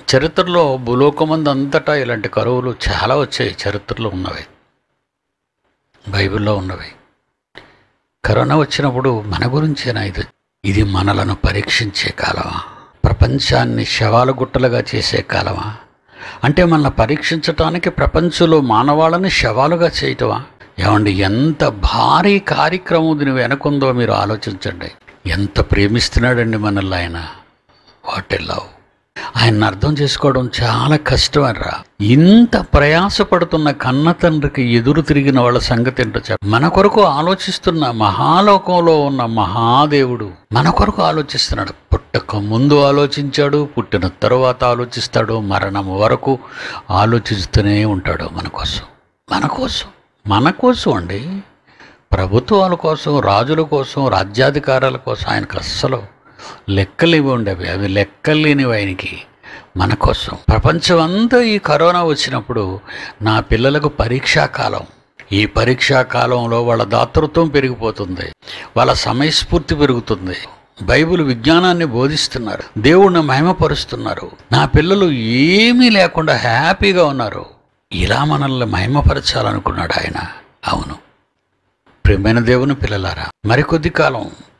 చరిత్రలో భూలోకమందు అంతటా ఇలాంటి కరువులు చాలా వచ్చాయి చరిత్రలో ఉన్నవి బైబిల్లో ఉన్నవి కరోనా వచ్చినప్పుడు మన గురించేనా ఇది ఇది మనలను పరీక్షించే కాలమా ప్రపంచాన్ని శవాల గుట్టలుగా చేసే కాలమా అంటే మనల్ని పరీక్షించటానికి ప్రపంచంలో మానవాళని శవాలుగా చేయటమా ఏమండి ఎంత భారీ కార్యక్రమం దీని వెనకుందో మీరు ఆలోచించండి ఎంత ప్రేమిస్తున్నాడండి మనల్ని ఆయన వాట్ లవ్ ఆయన అర్థం చేసుకోవడం చాలా కష్టమరా ఇంత ప్రయాసపడుతున్న కన్న తండ్రికి ఎదురు తిరిగిన వాళ్ళ సంగతి ఏంటో చెప్ప మన కొరకు ఆలోచిస్తున్న మహాలోకంలో ఉన్న మహాదేవుడు మన కొరకు ఆలోచిస్తున్నాడు పుట్టక ముందు ఆలోచించాడు పుట్టిన తరువాత ఆలోచిస్తాడు మరణం వరకు ఆలోచిస్తూనే ఉంటాడు మన కోసం మన కోసం మన కోసం అండి ప్రభుత్వాల కోసం రాజుల కోసం రాజ్యాధికారాల కోసం ఆయనకు అస్సలు లెక్కలేవి ఉండేవి అవి లెక్కలేనివి ఆయనకి మన కోసం ప్రపంచం అంతా ఈ కరోనా వచ్చినప్పుడు నా పిల్లలకు పరీక్షా కాలం ఈ పరీక్షా కాలంలో వాళ్ళ దాతృత్వం పెరిగిపోతుంది వాళ్ళ సమయస్ఫూర్తి పెరుగుతుంది బైబిల్ విజ్ఞానాన్ని బోధిస్తున్నారు దేవుణ్ణి మహిమపరుస్తున్నారు నా పిల్లలు ఏమీ లేకుండా హ్యాపీగా ఉన్నారు ఇలా మనల్ని మహిమపరచాలనుకున్నాడు ఆయన అవును ప్రియమైన దేవుని పిల్లలారా మరికొద్ది కాలం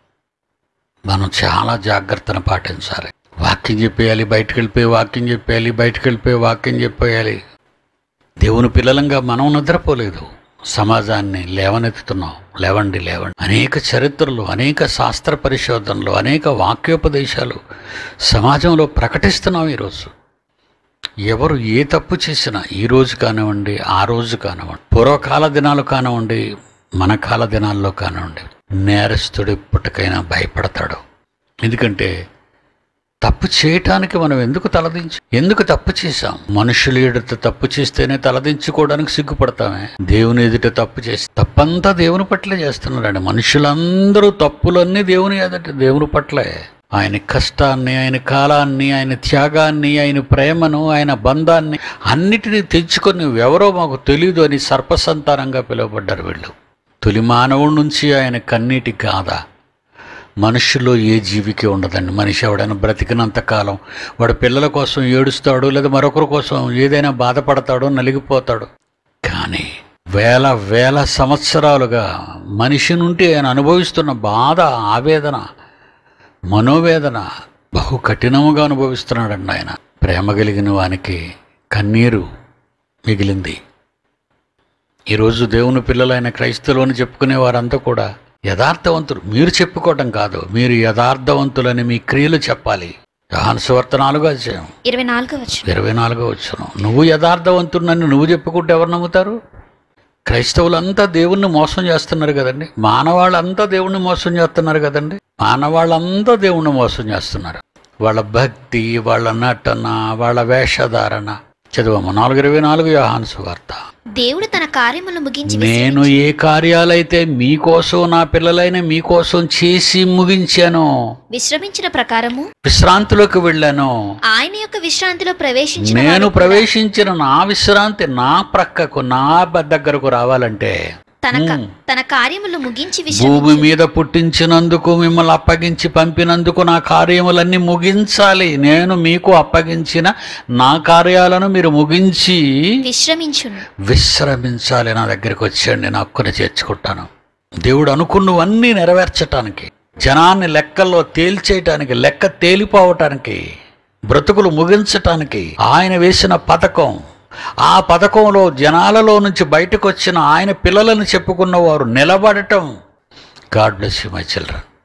మనం చాలా జాగ్రత్తను పాటించాలి వాక్యం చెప్పేయాలి బయటకు వెళ్ళిపోయి వాక్యం చెప్పేయాలి బయటకు వెళ్ళిపోయి వాక్యం చెప్పేయాలి దేవుని పిల్లలంగా మనం నిద్రపోలేదు సమాజాన్ని లేవనెత్తుతున్నాం లేవండి లేవండి అనేక చరిత్రలు అనేక శాస్త్ర పరిశోధనలు అనేక వాక్యోపదేశాలు సమాజంలో ప్రకటిస్తున్నాం ఈరోజు ఎవరు ఏ తప్పు చేసినా ఈ రోజు కానివ్వండి ఆ రోజు కానివ్వండి పూర్వకాల దినాలు కానివ్వండి మన కాల దినాల్లో కానివ్వండి నేరస్తుడు ఇప్పటికైనా భయపడతాడు ఎందుకంటే తప్పు చేయటానికి మనం ఎందుకు తలదించి ఎందుకు తప్పు చేశాం మనుషులు ఎదుట తప్పు చేస్తేనే తలదించుకోవడానికి సిగ్గుపడతామే దేవుని ఎదుట తప్పు చేసి తప్పంతా దేవుని పట్లే చేస్తున్నారండి మనుషులందరూ తప్పులన్నీ దేవుని ఎదుట దేవుని పట్లే ఆయన కష్టాన్ని ఆయన కాలాన్ని ఆయన త్యాగాన్ని ఆయన ప్రేమను ఆయన బంధాన్ని అన్నిటినీ తెచ్చుకొని ఎవరో మాకు తెలియదు అని సర్పసంతానంగా పిలువబడ్డారు వీళ్ళు తొలి మానవుడి నుంచి ఆయన కన్నీటి గాథ మనుషుల్లో ఏ జీవికి ఉండదండి మనిషి ఎవడైనా బ్రతికినంత కాలం వాడు పిల్లల కోసం ఏడుస్తాడు లేదా మరొకరి కోసం ఏదైనా బాధపడతాడో నలిగిపోతాడు కానీ వేల వేల సంవత్సరాలుగా మనిషి నుండి ఆయన అనుభవిస్తున్న బాధ ఆవేదన మనోవేదన బహు కఠినముగా అనుభవిస్తున్నాడండి ఆయన ప్రేమ కలిగిన వానికి కన్నీరు మిగిలింది ఈరోజు దేవుని పిల్లలైన క్రైస్తవులు అని చెప్పుకునే వారంతా కూడా యథార్థవంతులు మీరు చెప్పుకోవటం కాదు మీరు యథార్థవంతులని మీ క్రియలు చెప్పాలి యోహాను సువార్త నాలుగో అధ్యాయం ఇరవై నాలుగో వచ్చిన ఇరవై నాలుగో వచ్చును నువ్వు యథార్థవంతుడినని నువ్వు చెప్పుకుంటే ఎవరు నమ్ముతారు క్రైస్తవులంతా దేవుణ్ణి మోసం చేస్తున్నారు కదండి మానవాళ్ళంతా దేవుణ్ణి మోసం చేస్తున్నారు కదండి మానవాళ్ళంతా దేవుణ్ణి మోసం చేస్తున్నారు వాళ్ళ భక్తి వాళ్ళ నటన వాళ్ళ వేషధారణ చదువమ్మ నాలుగు ఇరవై నాలుగు యోహాను సువార్త దేవుడు తన కార్యములను ముగించి నేను ఏ కార్యాలైతే మీకోసం నా పిల్లలైన మీకోసం చేసి ముగించానో విశ్రమించిన ప్రకారము విశ్రాంతిలోకి వెళ్ళాను ఆయన యొక్క విశ్రాంతిలో ప్రవేశించిన నేను వాడు కూడా ప్రవేశించిన నా విశ్రాంతి నా ప్రక్కకు నా బ- దగ్గరకు రావాలంటే తన క- ఉమ్. తన కార్యములు ముగించి భూమి విశ్రమించి మీద పుట్టించినందుకు మిమ్మల్ని అప్పగించి పంపినందుకు నా కార్యములన్నీ ముగించాలి నేను మీకు అప్పగించిన నా కార్యాలను మీరు ముగించి విశ్రమించును విశ్రమించాలి నా దగ్గరికి వచ్చేయండి నా హక్కుని చేర్చుకుంటాను దేవుడు అనుకున్నవన్నీ నెరవేర్చటానికి జనాన్ని లెక్కల్లో తేల్చేయటానికి లెక్క తేలిపోవటానికి బ్రతుకులు ముగించటానికి ఆయన వేసిన పథకం ఆ పథకంలో జనాలలో నుంచి బయటకు వచ్చిన ఆయన పిల్లలను చెప్పుకున్న వారు నిలబడటం god bless you my children